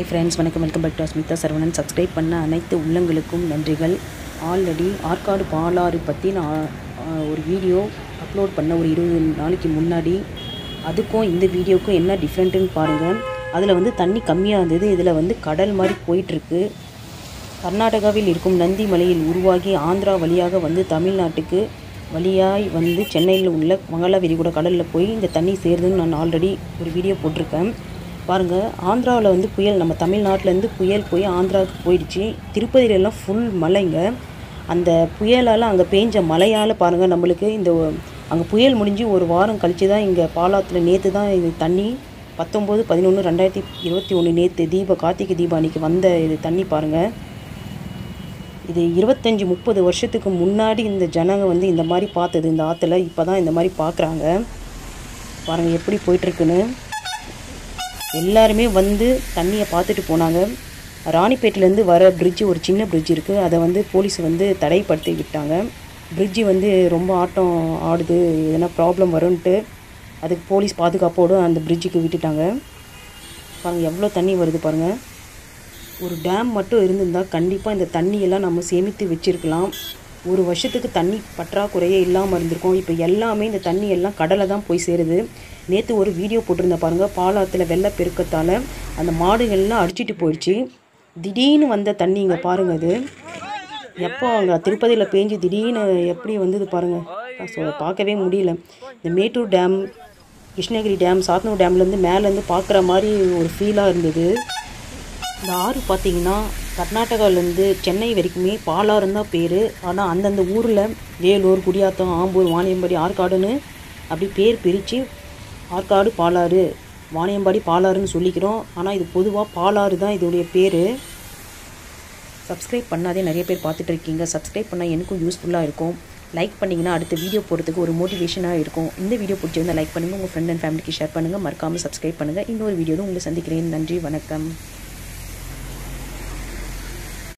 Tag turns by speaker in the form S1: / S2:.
S1: friends வணக்கம் welcome back to Asmita Saravanan subscribe பண்ண அனைத்து உள்ளங்களுக்கும் நன்றிகள் ஆல்ரெடி ஆற்காடு பாலாறு பற்றி நான் ஆ, ஒரு வீடியோ அப்லோட் பண்ண ஒரு இருபது நாளைக்கு முன்னாடி அதுக்கும் இந்த வீடியோக்கும் என்ன டிஃப்ரெண்ட்டுன்னு பாருங்கள் அதில் வந்து தண்ணி கம்மியாக இருந்தது இதில் வந்து கடல் மாதிரி போயிட்டுருக்கு கர்நாடகாவில் இருக்கும் நந்தி மலையில் உருவாகி ஆந்திரா வழியாக வந்து தமிழ்நாட்டுக்கு வழியாய் வந்து சென்னையில் உள்ள மங்களா விரிகுடா கடலில் போய் இந்த தண்ணி சேருதுன்னு நான் ஆல்ரெடி ஒரு வீடியோ போட்டிருக்கேன் பாருங்கள் ஆந்திராவில் வந்து புயல் நம்ம தமிழ்நாட்டிலேருந்து புயல் போய் ஆந்திராவுக்கு போயிடுச்சு திருப்பதியில எல்லாம் ஃபுல் மலைங்க அந்த புயலால் அங்கே பேஞ்ச மழையால் பாருங்கள் நம்மளுக்கு இந்த அங்கே புயல் முடிஞ்சு ஒரு வாரம் கழித்து தான் இங்கே பாலாத்தில் நேற்று தான் இது தண்ணி பத்தொம்போது பதினொன்று ரெண்டாயிரத்தி இருபத்தி ஒன்று நேற்று தீப கார்த்திகை தீபம் அன்னைக்கு வந்த இது தண்ணி பாருங்கள் இது இருபத்தஞ்சி முப்பது வருஷத்துக்கு முன்னாடி இந்த ஜனங்க வந்து இந்த மாதிரி பார்த்தது இந்த ஆற்றுல இப்போ தான் இந்த மாதிரி பார்க்குறாங்க பாருங்கள் எப்படி போயிட்டுருக்குன்னு எல்லாருமே வந்து தண்ணியை பார்த்துட்டு போனாங்க ராணிப்பேட்டிலேருந்து வர பிரிட்ஜு ஒரு சின்ன பிரிட்ஜ் இருக்குது அதை வந்து போலீஸ் வந்து தடைப்படுத்தி விட்டாங்க பிரிட்ஜு வந்து ரொம்ப ஆட்டம் ஆடுது எதனா ப்ராப்ளம் வரும்ன்ட்டு அதுக்கு போலீஸ் பாதுகாப்போடு அந்த பிரிட்ஜுக்கு விட்டுட்டாங்க பாருங்கள் எவ்வளோ தண்ணி வருது பாருங்கள் ஒரு டேம் மட்டும் இருந்திருந்தால் கண்டிப்பாக இந்த தண்ணியெல்லாம் நம்ம சேமித்து வச்சுருக்கலாம் ஒரு வருஷத்துக்கு தண்ணி பற்றாக்குறையே இல்லாமல் இருந்திருக்கும் இப்போ எல்லாமே இந்த தண்ணி எல்லாம் கடலை தான் போய் சேருது நேற்று ஒரு வீடியோ போட்டிருந்தேன் பாருங்கள் பாலாத்தில் வெள்ளப் பெருக்கத்தால் அந்த மாடுகள்லாம் அடிச்சிட்டு போயிடுச்சு திடீர்னு வந்த தண்ணி இங்கே பாருங்கள் அது எப்போ அங்கே திருப்பதியில் பேஞ்சு திடீர்னு எப்படி வந்தது பாருங்கள் ஸோ பார்க்கவே முடியல இந்த மேட்டூர் டேம் கிருஷ்ணகிரி டேம் சாத்தனூர் டேம்லேருந்து மேலேருந்து பார்க்குற மாதிரி ஒரு ஃபீலாக இருந்தது இந்த ஆறு பார்த்தீங்கன்னா கர்நாடகாவிலேருந்து சென்னை வரைக்குமே பாலாறுன்னு தான் பேர் ஆனால் அந்தந்த ஊரில் வேலூர் குடியாத்தம் ஆம்பூர் வாணியம்பாடி ஆற்காடுன்னு அப்படி பேர் பிரித்து ஆற்காடு பாலாறு வாணியம்பாடி பாலாறுன்னு சொல்லிக்கிறோம் ஆனால் இது பொதுவாக பாலாறு தான் இதோடைய பேர் சப்ஸ்கிரைப் பண்ணாதே நிறைய பேர் பார்த்துட்டு இருக்கீங்க சப்ஸ்கிரைப் பண்ணால் எனக்கும் யூஸ்ஃபுல்லாக இருக்கும் லைக் பண்ணிங்கன்னா அடுத்த வீடியோ போகிறதுக்கு ஒரு மோட்டிவேஷனாக இருக்கும் இந்த வீடியோ பிடிச்சிருந்தா லைக் பண்ணுங்கள் உங்கள் ஃப்ரெண்ட் அண்ட் ஃபேமிலிக்கு ஷேர் பண்ணுங்கள் மறக்காமல் சப்ஸ்கிரைப் பண்ணுங்கள் இன்னொரு வீடியோவில் உங்களை சந்திக்கிறேன் நன்றி வணக்கம்